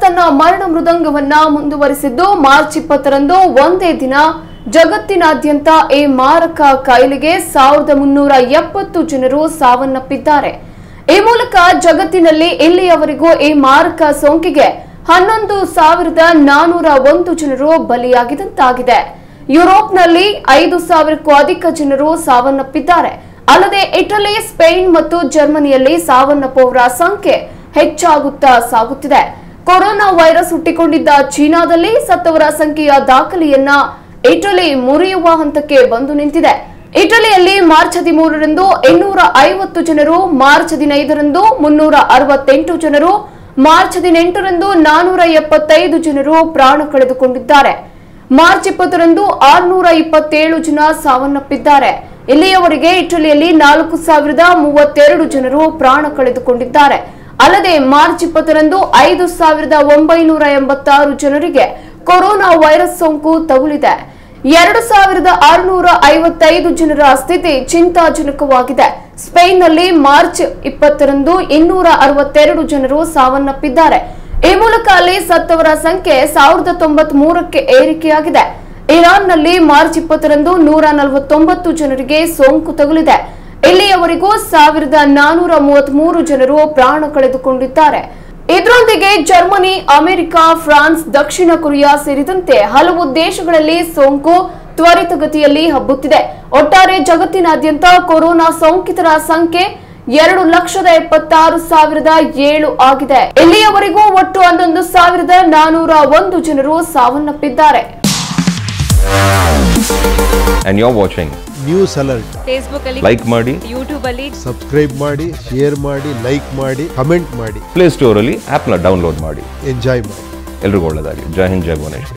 ತನ್ನ ಮರಣ ಮೃದಂಗವನ್ನ ಮುಂದುವರಿಸಿದ್ದು ಮಾರ್ಚ್ ಇಪ್ಪತ್ತರಂದು ಒಂದೇ ದಿನ ಜಗತ್ತಿನಾದ್ಯಂತ ಈ ಮಾರಕ ಕಾಯಿಲೆಗೆ ಸಾವಿರದ ಮುನ್ನೂರ ಎಪ್ಪತ್ತು ಜನರು ಸಾವನ್ನಪ್ಪಿದ್ದಾರೆ ಈ ಮೂಲಕ ಜಗತ್ತಿನಲ್ಲಿ ಇಲ್ಲಿಯವರೆಗೂ ಈ ಮಾರಕ ಸೋಂಕಿಗೆ ಹನ್ನೊಂದು ಸಾವಿರದ ನಾನೂರ ಒಂದು ಜನರು ಬಲಿಯಾಗಿದಂತಾಗಿದೆ ಯುರೋಪ್ನಲ್ಲಿ ಐದು ಸಾವಿರಕ್ಕೂ ಅಧಿಕ ಜನರು ಸಾವನ್ನಪ್ಪಿದ್ದಾರೆ ಅಲ್ಲದೆ ಇಟಲಿ ಸ್ಪೇನ್ ಮತ್ತು ಜರ್ಮನಿಯಲ್ಲಿ ಸಾವನ್ನಪ್ಪುವವರ ಸಂಖ್ಯೆ ಹೆಚ್ಚಾಗುತ್ತಾ ಸಾಗುತ್ತಿದೆ ಕೊರೋನಾ ವೈರಸ್ ಹುಟ್ಟಿಕೊಂಡಿದ್ದ ಚೀನಾದಲ್ಲಿ ಸತ್ತವರ ಸಂಖ್ಯೆಯ ದಾಖಲೆಯನ್ನ ಇಟಲಿ ಮುರಿಯುವ ಹಂತಕ್ಕೆ ಬಂದು ನಿಂತಿದೆ ಇಟಲಿಯಲ್ಲಿ ಮಾರ್ಚ್ ಹದಿಮೂರರಂದು ಇನ್ನೂರ ಐವತ್ತು ಜನರು ಮಾರ್ಚ್ ಹದಿನೈದರಂದು ಮುನ್ನೂರ ಅರವತ್ತೆಂಟು ಜನರು ಮಾರ್ಚ್ ಹದಿನೆಂಟರಂದು ನಾನೂರ ಎಪ್ಪತ್ತೈದು ಜನರು ಪ್ರಾಣ ಕಳೆದುಕೊಂಡಿದ್ದಾರೆ ಮಾರ್ಚ್ ಇಪ್ಪತ್ತರಂದು ಆರ್ನೂರ ಇಪ್ಪತ್ತೇಳು ಜನ ಸಾವನ್ನಪ್ಪಿದ್ದಾರೆ ಇಲ್ಲಿಯವರೆಗೆ ಇಟಲಿಯಲ್ಲಿ ನಾಲ್ಕು ಸಾವಿರದ ಮೂವತ್ತೆರಡು ಜನರು ಪ್ರಾಣ ಕಳೆದುಕೊಂಡಿದ್ದಾರೆ ಅಲ್ಲದೆ ಮಾರ್ಚ್ ಇಪ್ಪತ್ತರಂದು ಐದು ಸಾವಿರದ ಒಂಬೈನೂರ ಎಂಬತ್ತಾರು ಜನರಿಗೆ ಕೊರೋನಾ ವೈರಸ್ ಸೋಂಕು ತಗುಲಿದೆ ಎರಡು ಸಾವಿರದ ಆರುನೂರ ಐವತ್ತೈದು ಜನರ ಸ್ಥಿತಿ ಚಿಂತಾಜನಕವಾಗಿದೆ ಸ್ಪೇನ್ನಲ್ಲಿ ಮಾರ್ಚ್ ಇಪ್ಪತ್ತರಂದು ಇನ್ನೂರ ಅರವತ್ತೆರಡು ಜನರು ಸಾವನ್ನಪ್ಪಿದ್ದಾರೆ ಈ ಮೂಲಕ ಅಲ್ಲಿ ಸತ್ತವರ ಸಂಖ್ಯೆ ಸಾವಿರದ ತೊಂಬತ್ ಮೂರಕ್ಕೆ ಏರಿಕೆಯಾಗಿದೆ ಇರಾನ್ನಲ್ಲಿ ಮಾರ್ಚ್ ಇಪ್ಪತ್ತರಂದು ನೂರ ನಲವತ್ತೊಂಬತ್ತು ಜನರಿಗೆ ಸೋಂಕು ತಗುಲಿದೆ ಇಲ್ಲಿಯವರೆಗೂ ಸಾವಿರದ ನಾನೂರ ಮೂವತ್ಮೂರು ಜನರು ಪ್ರಾಣ ಕಳೆದುಕೊಂಡಿದ್ದಾರೆ ಇದರೊಂದಿಗೆ ಜರ್ಮನಿ ಅಮೆರಿಕ ಫ್ರಾನ್ಸ್ ದಕ್ಷಿಣ ಕೊರಿಯಾ ಸೇರಿದಂತೆ ಹಲವು ದೇಶಗಳಲ್ಲಿ ಸೋಂಕು ತ್ವರಿತಗತಿಯಲ್ಲಿ ಹಬ್ಬುತ್ತಿದೆ ಒಟ್ಟಾರೆ ಜಗತ್ತಿನಾದ್ಯಂತ ಕೊರೋನಾ ಸೋಂಕಿತರ ಸಂಖ್ಯೆ ಎರಡು ಲಕ್ಷದ ಎಪ್ಪತ್ತಾರು ಸಾವಿರದ ಏಳು ಆಗಿದೆ ಇಲ್ಲಿಯವರೆಗೂ ಒಟ್ಟು ಹನ್ನೊಂದು ಸಾವಿರದ ನಾನೂರ ಒಂದು ಜನರು ಸಾವನ್ನಪ್ಪಿದ್ದಾರೆ and you're watching. News alert Facebook ಅಲ್ಲಿ Like ಮಾಡಿ ಯೂಟ್ಯೂಬ್ ಅಲ್ಲಿ ಸಬ್ಸ್ಕ್ರೈಬ್ ಮಾಡಿ ಶೇರ್ ಮಾಡಿ ಲೈಕ್ ಮಾಡಿ ಕಮೆಂಟ್ ಮಾಡಿ ಪ್ಲೇ ಸ್ಟೋರಲ್ಲಿ ಆ್ಯಪ್ನ ಡೌನ್ಲೋಡ್ ಮಾಡಿ ಎಂಜಾಯ್ ಮಾಡಿ ಎಲ್ರಿಗೂ ಒಳ್ಳೆಯದಾಗಲಿ ಜೈ ಹಿಂದ್ ಜೈ ಭುವನೇಶ್ವರಿ